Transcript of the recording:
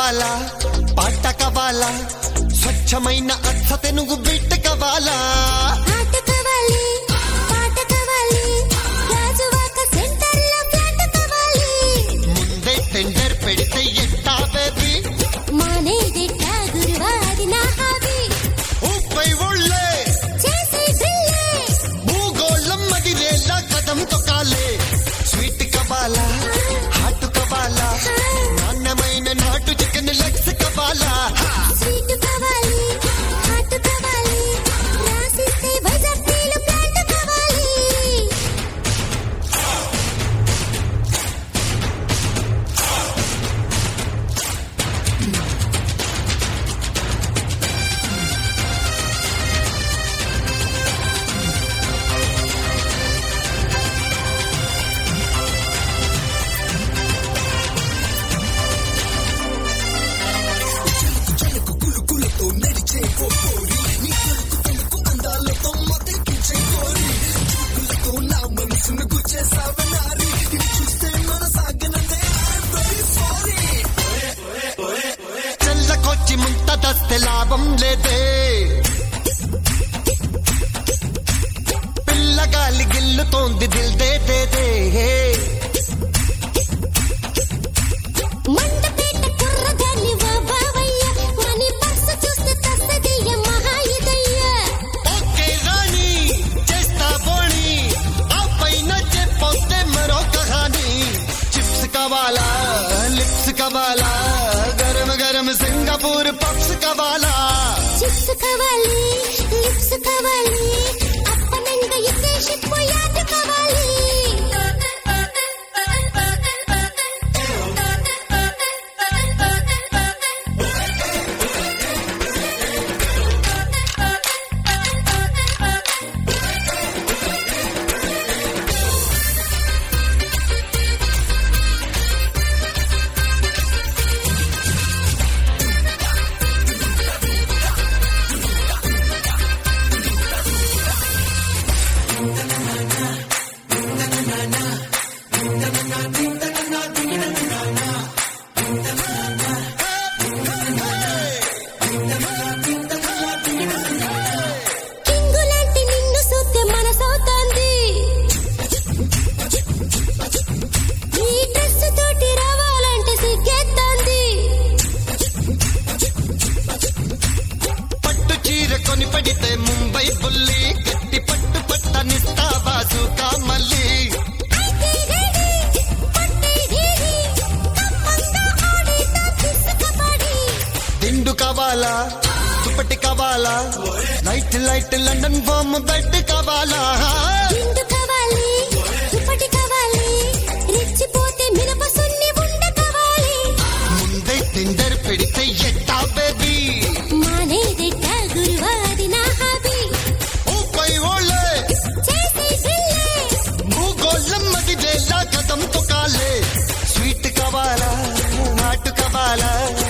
కావాలా పాట కావాలా స్వచ్ఛమైన అచ్చ తెనుగు బిడ్డ కావాలా ఆట కావాలి పాట కావాలి రాజువాక సెంటర్లో ఫ్లాట్ కావాలి ముందే టెండర్ పెడితే ఎట్టా బేబీ మానేదిట్టా గురువాది నా హాబీ ఊపై ఒళ్ళే చేసే డ్రిల్లే భూగోళం మదిరేలా కదం తొక్కాలే స్వీట్ కావాలా హాట్ కావాలా నాణ్యమైన నాటు చికెన్ లెగ్స్ కావాలా స్వీట్ కావాలి హాట్ కావాలి రాసిస్తే వైజాగ్ నీళ్ళు ప్లాంట్ కావాలి చెల్లకొచ్చి ముంత దస్తే లాభం లేదే పిల్లగాలి గిల్లుతోంది దిల్ దే దే దే మండపేట కుర్రగాన్ని వా బావయ్య మనీ పర్సు చూస్తే తస్తదయ్య మహాయుదయ్య ఓకే రాణి చేస్తా బోణి ఆ పైన చెప్పొస్తే మరో కహాని చిప్స్ కావాలా లిప్స్ కావాలా గరం గరం సింగపూర్ పప్స్ కావాలా చిప్స్ కావాలి లిప్స్ కావాలి అప్పనంగా ఇచ్చే షిప్పు యాడ్ కావాలి కింగు లాంటి నిన్ను చూస్తే మనసవుతోంది ఈ డ్రెస్ తోటి రావాలంటే సిగ్గేస్తోంది పట్టు చీర కొని పడితే ముంబై బుల్లి గట్టి పట్టు పట్టనిస్తావా సూకా మళ్ళీ అయితే రెడీ పట్టే ఢీడీ కమ్మంగా ఆడితా పిసుకబడి దిండు కావాలా దుప్పటి కావాలా లైట్ లైట్ లండన్ బొమ్మ బెడ్ కావాలా దిండు కావాలి దుప్పటి కావాలి రెచ్చిపోతే మినప సున్ని ఉండ కావాలి ముందే టెండర్ పెడితే ఎట్టా బేబీ మానేదిట్ట గురువాది నా హాబీ ఊపై ఓళ్ళే చేసే డ్రిల్లే భూగోళం మదిరేలా కథం తొక్కాలే స్వీట్ కావాలా నాటు కావాలా